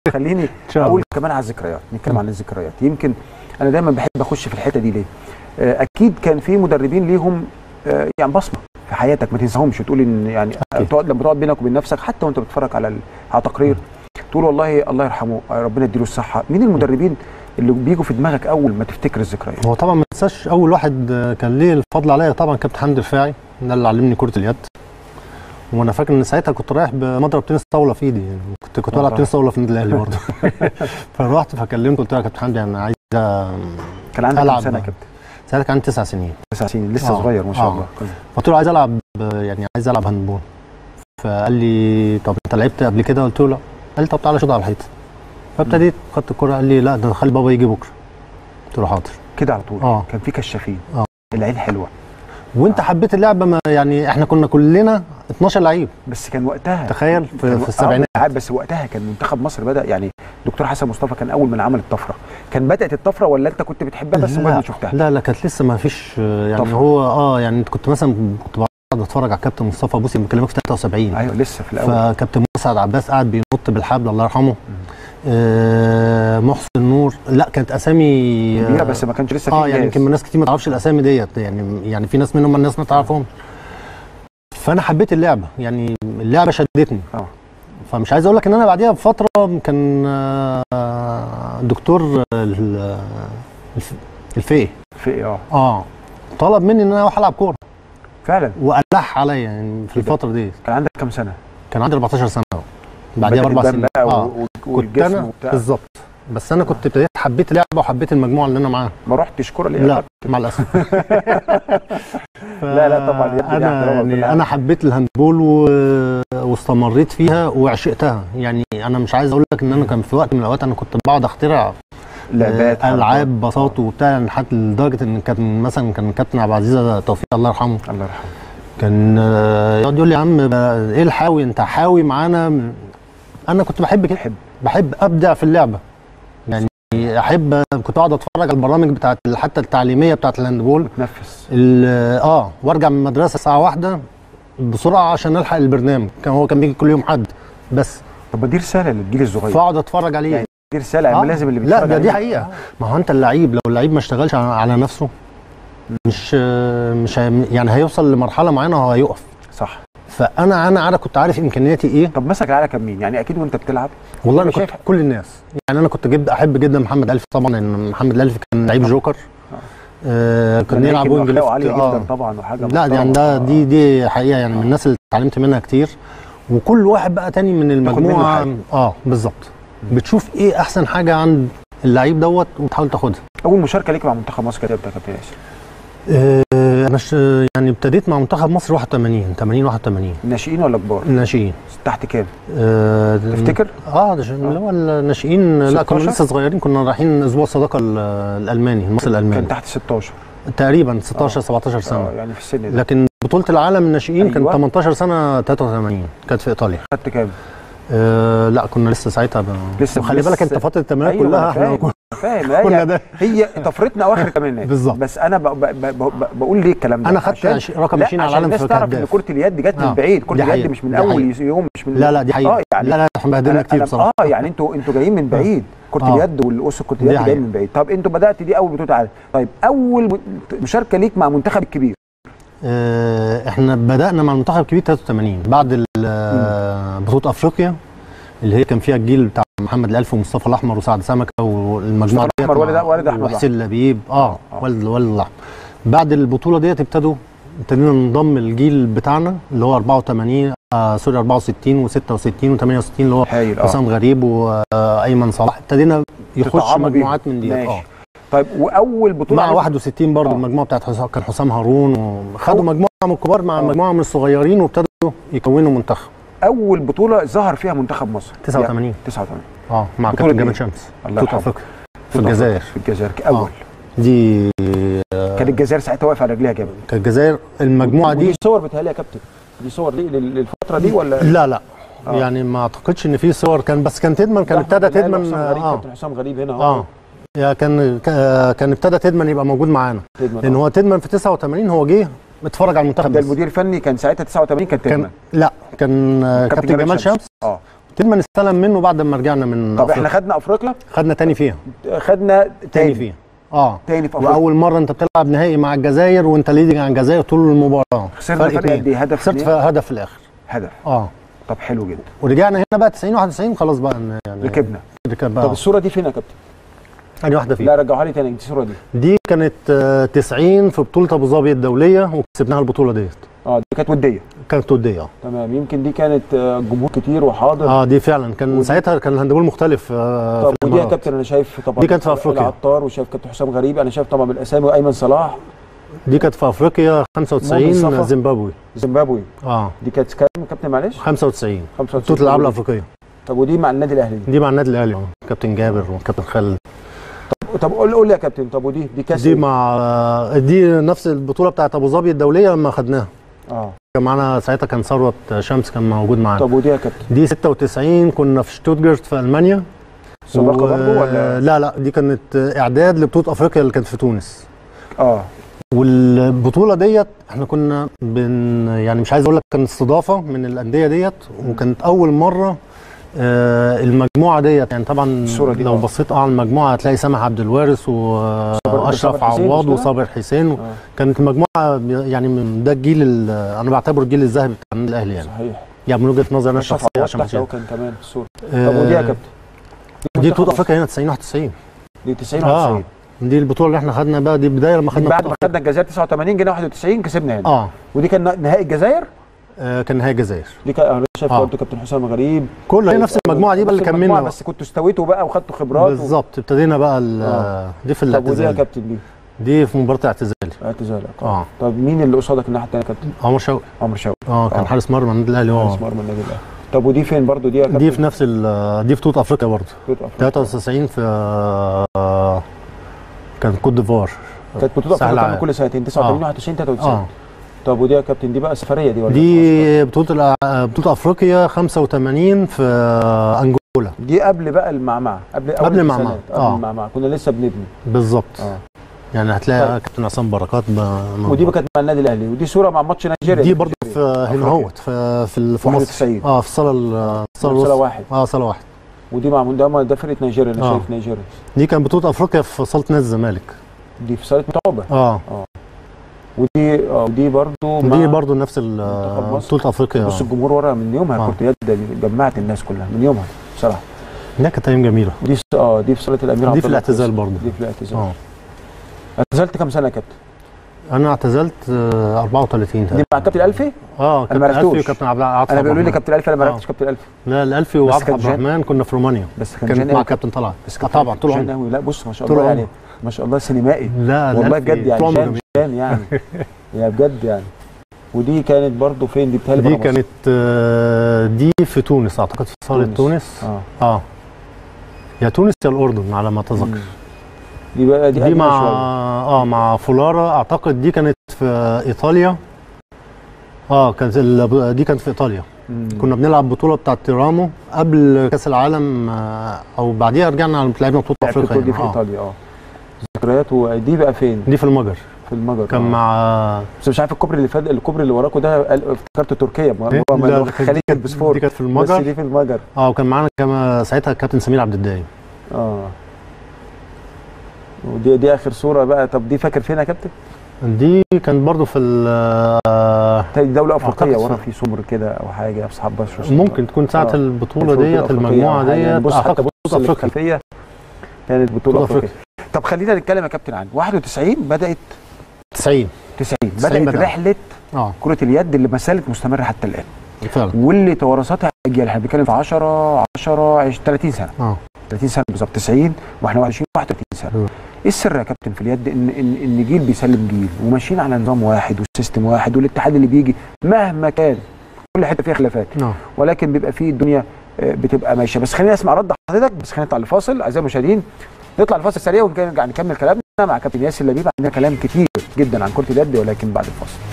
خليني شاء الله. اقول كمان على الذكريات نتكلم عن الذكريات يمكن انا دايما بحب اخش في الحته دي ليه آه، اكيد كان في مدربين ليهم آه، يعني بصمه في حياتك ما تنساهمش تقول ان يعني أكيد. تقعد لما تقعد بينك وبين نفسك حتى وانت بتتفرج على ال- على تقرير تقول والله الله يرحمه آه، ربنا يديله الصحه مين المدربين اللي بيجوا في دماغك اول ما تفتكر الذكريات هو طبعا ما تنساش اول واحد آه، كان ليه الفضل عليا طبعا كابتن حمدي الرفاعي ده اللي علمني كره اليد وانا فاكر ان ساعتها كنت رايح بمضرب تنس طاوله في ايدي يعني كنت كنت بلعب آه. تنس طاوله في النادي الاهلي برضه فرحت فكلمته قلت له يا كابتن حمدي انا عايز آه، كان عندك كام ألعب سنه يا بقى. كابتن ساعتها كان عندي تسع سنين تسع سنين لسه آه. صغير ما شاء آه. الله قلت له عايز العب آه، يعني عايز العب هاندبول فقال لي طب انت لعبت قبل كده قلت له لا قال لي طب تعالى شوط على الحيطه فابتديت خدت الكوره قال لي لا ده خلي بابا يجي بكره قلت له حاضر كده على طول آه. كان في كشافين آه. العين حلوه وانت حبيت اللعبه ما يعني احنا كنا كلنا 12 لعيب بس كان وقتها تخيل في, كان في آه، السبعينات عارف بس وقتها كان منتخب مصر بدا يعني دكتور حسن مصطفى كان اول من عمل الطفره كان بدات الطفره ولا انت كنت بتحبها بس لا ما شفتها لا لا كانت لسه ما فيش آه، يعني طفرة. هو اه يعني انت كنت مثلا كنت بقعد اتفرج على كابتن مصطفى بوسي بكلمك في 73 ايوه لسه في الاول فكابتن مسعد عباس قاعد بينط بالحبل الله يرحمه آه محسن نور لا كانت اسامي كبيره بس ما كانش لسه في اه يعني إنجاز. يمكن الناس كتير ما تعرفش الاسامي ديت يعني يعني في ناس منهم الناس ما تعرفهم فانا حبيت اللعبه يعني اللعبه شدتني اه فمش عايز اقول لك ان انا بعديها بفتره كان آه، دكتور ال- الف- الفقي في اه اه طلب مني ان انا اروح العب كوره فعلا والح عليا يعني في كده. الفتره دي كان عندك كام سنه؟ كان عندي 14 سنه بعديها بدأت باربع الدم سنين بقى اه و- و- كنت والجسم انا وبتاع بالظبط بس انا كنت ابتديت حبيت اللعبه وحبيت المجموعه اللي انا معاها ما رحتش كوره ليه؟ لا مع الاسف لا، لا، طبعا يا ابني دي انا احترامك يعني بالله. انا حبيت الهاندبول و... واستمريت فيها وعشقتها يعني انا مش عايز اقول لك ان انا كان في وقت من الاوقات انا كنت بقعد اخترع لعبات آه، العاب حركات. بساط وبتاع يعني حتى لدرجه ان كان مثلا كان كابتن عبد العزيز توفيق الله يرحمه الله يرحمه كان آه، يقعد يقول لي يا عم بقى ايه الحاوي انت حاوي معانا انا كنت بحب كده بحب بحب ابدع في اللعبه يعني احب كنت اقعد اتفرج على البرامج بتاعت حتى التعليميه بتاعت الهاندبول تنفس ال- اه وارجع من المدرسه الساعه واحدة بسرعه عشان الحق البرنامج كان هو كان بيجي كل يوم حد بس طب ما دي رساله للجيل الصغير فاقعد اتفرج عليه يعني دي رساله يعني آه. لازم اللي لا بيتفرج ده دي عليه- حقيقه ما هو انت اللعيب لو اللعيب ما اشتغلش على- على نفسه مش مش هي- يعني هيوصل لمرحله معينه وهو هيقف صح فانا انا عارف كنت عارف امكانياتي ايه طب مسك العيله كان مين؟ يعني اكيد وانت بتلعب والله انا أنا كنت شايف- كل الناس يعني انا كنت جد احب جدا محمد الف طبعا لان محمد الف كان لعيب جوكر آه كان يلعب يمكن وينج أخلاقه ليفت عاليه آه. جدا طبعا وحاجه لا يعني محترمة. ده آه. دي دي حقيقه يعني من الناس اللي اتعلمت منها كتير وكل واحد بقى تاني من منه المجموعه حاجة. اه بالظبط بتشوف ايه احسن حاجه عند اللعيب دوت وتحاول تاخدها اول مشاركه ليك مع منتخب مصر كانت امتى يا كابتن ياسر؟ آه انا ش- يعني ابتديت مع منتخب مصر 81 80 81 ناشئين ولا كبار؟ الناشئين تحت كام؟ آه تفتكر؟ اه ده ش- اللي هو الناشئين لا كنا 16 لسه صغيرين كنا رايحين اسبوع الصداقه ال- الالماني المصري كان الالماني تحت 16 تقريبا 16 17 سنه اه يعني في السن ده لكن بطوله العالم الناشئين كان أيوة. 18 سنه 83 كانت في ايطاليا خدت كام؟ آه لا كنا لسه ساعتها ب... لسه- خلي بالك انت لسه- فتره التمرينات أيوة، كلها أنا احنا فاهم. كنا- فاهم هي- كنا ده هي طفرتنا اواخر الثمانينات بالظبط. بس انا ب... ب... ب... ب... بقول ليه الكلام ده انا خدت عشان- عش- رقم لا 20 على عشان العالم الناس في تعرف ان كهداف كره اليد جت من آه، بعيد كره دي اليد حقيقة، مش من دي اول حقيقة. يوم مش من لا لا دي حقيقه اه يعني لا لا احنا بهدلنا أنا- كتير أنا- بصراحه اه يعني انتوا انتوا جايين من بعيد كره آه. اليد والاسس كره دي اليد جايه حقيقة. من بعيد طب انتوا بدات دي اول بطوله عالم طيب اول م- مشاركه ليك مع منتخب الكبير آه احنا بدانا مع المنتخب الكبير 83 بعد ال- آه، بطوله افريقيا اللي هي كان فيها الجيل بتاع محمد الالف ومصطفى الاحمر وسعد سمكه والمجموعه مصطفى الأحمر والد- والد أحمد وحسين لبيب اه آه. والد والد الاحمر بعد البطوله ديت ابتدوا ابتدينا ننضم الجيل بتاعنا اللي هو 84 آه سوري 64 و66 و68 اللي هو هايل اه حسام غريب وايمن صلاح ابتدينا يخش تطعموا بيهم. مجموعات من ديت اه ماشي طيب واول بطوله مع عالم- 61 برضه آه. المجموعه بتاعت حسام كان حسام هارون وخدوا أو- مجموعه من الكبار مع آه. مجموعه من الصغيرين وابتدوا يكونوا منتخب اول بطوله ظهر فيها منتخب مصر 89 يعني 89 اه مع بطولة كابتن جمال إيه؟ شمس الله بطوله يرحمه. افريقيا في الجزائر في الجزائر اول دي كان الجزائر ساعتها واقفه على رجليها جامد كانت الجزائر المجموعه ودي دي صور بتهيألي يا كابتن دي صور دي لل- للفتره دي ولا لا لا آه. يعني ما اعتقدش ان في صور كان بس كان تدمن كان أحمد ابتدى بلال تدمن وحسام غريب اه كابتن حسام غريب هنا اه يا كان كا- كان ابتدى تدمن يبقى موجود معانا تدمن لان آه. هو تدمن في 89 هو جه اتفرج على المنتخب ده بس المدير الفني كان ساعتها 89 كان كان تدمن لا كان آه، كابتن جمال شمس اه تيلمان استلم منه بعد ما رجعنا من طب احنا أفريقيا. خدنا افريقيا خدنا تاني فيها خدنا تاني تاني فيها اه تاني في افريقيا واول مره انت بتلعب نهائي مع الجزائر وانت ليدنج عن الجزائر طول المباراه خسرنا فرق اتنين. قد ايه؟ هدف خسرت اتنين؟ في هدف في الاخر هدف اه طب حلو جدا ورجعنا هنا بقى 90 91 خلاص بقى يعني ركبنا ركب طب بقى الصوره دي فين يا كابتن؟ ثاني واحده فيها لا رجعوها لي تاني دي الصوره دي دي كانت آه، 90 في بطوله ابو ظبي الدوليه وكسبناها البطوله ديت اه دي كانت وديه كانت وديه اه تمام يمكن دي كانت آه، جمهور كتير وحاضر اه دي فعلا كان ودي- ساعتها كان الهاندبول مختلف آه طب في ودي يا الامارات كابتن انا شايف طبعا دي كانت في أفريقيا. العطار وشايف كابتن حسام غريب انا شايف طبعا بالاسامي ايمن صلاح دي كانت في افريقيا مؤمن 95 صفا. زيمبابوي زيمبابوي اه دي كانت كام يا كابتن معلش 95 95 بطوله الالعاب الافريقيه طب ودي مع النادي الاهلي دي مع النادي الاهلي آه. كابتن جابر وكابتن خالد طب قول قول لي يا كابتن طب ودي دي كاس دي إيه؟ مع آه، دي نفس البطوله بتاعت ابو ظبي الدوليه لما خدناها اه كان معانا ساعتها كان ثروت شمس كان موجود معانا طب ودي يا كابتن دي 96 كنا في شتوتجارت في المانيا صداقه و- برضه ولا لا لا دي كانت اعداد لبطوله افريقيا اللي كانت في تونس اه والبطوله ديت احنا كنا بن يعني مش عايز اقول لك كانت استضافه من الانديه ديت وكانت اول مره آه المجموعه ديت يعني طبعا الصورة دي لو آه. بصيت اه على المجموعه هتلاقي سامح عبد الوارث صابر واشرف حسين مش عواد كده؟ وصابر حسين اه كانت المجموعه يعني من ده الجيل ال- انا بعتبره الجيل الذهبي بتاع النادي الاهلي يعني صحيح يعني من وجهه نظري انا اشرف الشخصيه عواد عشان تحت اهو مش كان كمان في الصوره طب ودي يا كابتن دي منتخب بطوله مصر. افريقيا هنا 90 91 دي 90 اه 91 دي البطوله اللي احنا خدنا بقى دي بدايه لما دي خدنا بعد ما بطولة خدنا الجزائر 89 جينا 91 كسبنا هنا اه ودي كان نهائي الجزائر آه، كان نهائي الجزائر دي كان انا شايف آه. برضه كابتن حسام غريب كل هي نفس المجموعه دي بقى اللي نفس المجموعة، كملنا بس كنتوا استويتوا بقى وخدتوا خبرات و... بالظبط ابتدينا بقى ال- آه. دي في طب ودي يا الاعتزال كابتن دي دي في مباراه اعتزالي اعتزالك اه طب مين اللي قصادك الناحيه الثانيه يا كابتن عمر شوقي عمرو شوقي اه كان آه. حارس مرمى النادي الاهلي هو حارس مرمى النادي الاهلي طب ودي فين برضه دي يا كابتن دي في نفس ال- دي في بطوله افريقيا برضه بطولة أفريقيا. 93 في آه، كان كوت ديفوار كانت بطوله سهل افريقيا عام. كل سنتين 89 آه. 91 93 اه طب ودي يا كابتن دي بقى سفريه دي ولا معسكر؟ دي بطوله الأ- بطوله افريقيا 85 في انجولا دي قبل بقى المعمعة قبل أول قبل المعمعة. التسعينات، قبل آه. المعمعة كنا لسه بنبني بالظبط اه يعني هتلاقي طيب. كابتن عصام بركات ب- ودي بقى كانت مع النادي الاهلي ودي صوره مع ماتش نيجيريا دي برضه في هنا أفريقيا. اهوت في في ال- في مصر 91 اه في الصاله ال- الصاله صاله الوسطى واحد اه صاله واحد ودي مع ده ده فرقه نيجيريا انا آه. شايف نيجيريا دي كانت بطوله افريقيا في صاله نادي الزمالك دي في صاله متعوبه اه ودي اه ودي برضو دي مع برضه نفس ال- منتخب مصر. بطوله افريقيا بص الجمهور ورا من يومها آه. كنت يد دي جمعت الناس كلها من يومها بصراحه ده كانت ايام جميله ودي س- اه دي في صاله الامير دي عبد في الله الاعتزال القيس. برضه دي في الاعتزال اه اعتزلت كام سنه يا كابتن؟ انا اعتزلت آه، 34 دي تقريبا مع كابتن الفي؟ اه أنا ما كابتن عرفتوش. الفي وكابتن عبد عاطف انا عبد بيقولوا لي الرحمن. كابتن الفي انا ما آه. عرفتش كابتن الفي لا الالفي بس وعبد كان عبد جان- الرحمن كنا في رومانيا بس كان كانت جان مع قوي. كابتن طلعت بس آه كابتن طبعا طول جان عمري قوي لا بص ما شاء طول الله عمري. يعني ما شاء الله سينمائي لا والله الألفي بجد يعني طول عمري جان جميل. جان يعني يا بجد يعني ودي كانت برضو فين دي بتهيألي دي برا مصر. كانت آه، دي في تونس اعتقد في صاله تونس. تونس اه اه يا تونس يا الاردن على ما اتذكر مم. دي بقى دي, دي قديمة مع شوية. اه مع فولارا اعتقد دي كانت في ايطاليا اه كانت ال- دي كانت في ايطاليا مم. كنا بنلعب بطوله بتاعت تيرامو قبل كاس العالم آه، او بعديها رجعنا لعبنا بطوله لعبت افريقيا البطولة دي في يعني. آه. ايطاليا اه ذكريات ودي بقى فين؟ دي في المجر في المجر كان آه. مع بس مش عارف الكوبري اللي فات الكوبري اللي وراكوا ده قال- افتكرته تركيا ما إيه؟ هو ما لا، هو دي خليج كانت- البسفور دي كانت في بس المجر دي في المجر اه وكان معانا كما ساعتها الكابتن سمير عبد الدايم اه ودي دي اخر صوره بقى طب دي فاكر فين يا كابتن؟ دي كانت برضو في ال- آه، تاني دوله افريقيه أعتقد ورا في- في سمر كده او حاجه اصحاب بشر ممكن تكون ساعه آه. البطوله بطولة ديت أفريقية المجموعه أو حاجة. يعني ديت بص حتى اعتقد بص بطوله اللي في افريقيا الخلفيه كانت بطوله بطولة افريقيا طب خلينا نتكلم يا كابتن عن 91 بدات 90 90 90 بدات بدأ. رحله اه كره اليد اللي ما زالت مستمره حتى الان فعلا واللي توارثتها اجيال احنا بنتكلم في 10 10 20 30 سنه اه 30 سنه بالظبط 90 واحنا 21 31 سنه مم. ايه السر يا كابتن في اليد ان ان ان جيل بيسلم جيل وماشيين على نظام واحد وسيستم واحد والاتحاد اللي بيجي مهما كان كل حته فيها خلافات اه ولكن بيبقى فيه الدنيا آه، بتبقى ماشيه بس خلينا نسمع رد حضرتك بس خلينا نطلع لفاصل اعزائي المشاهدين نطلع لفاصل سريع ونرجع نكمل كلامنا مع كابتن ياسر لبيب عندنا كلام كتير جدا عن كره اليد ولكن بعد الفاصل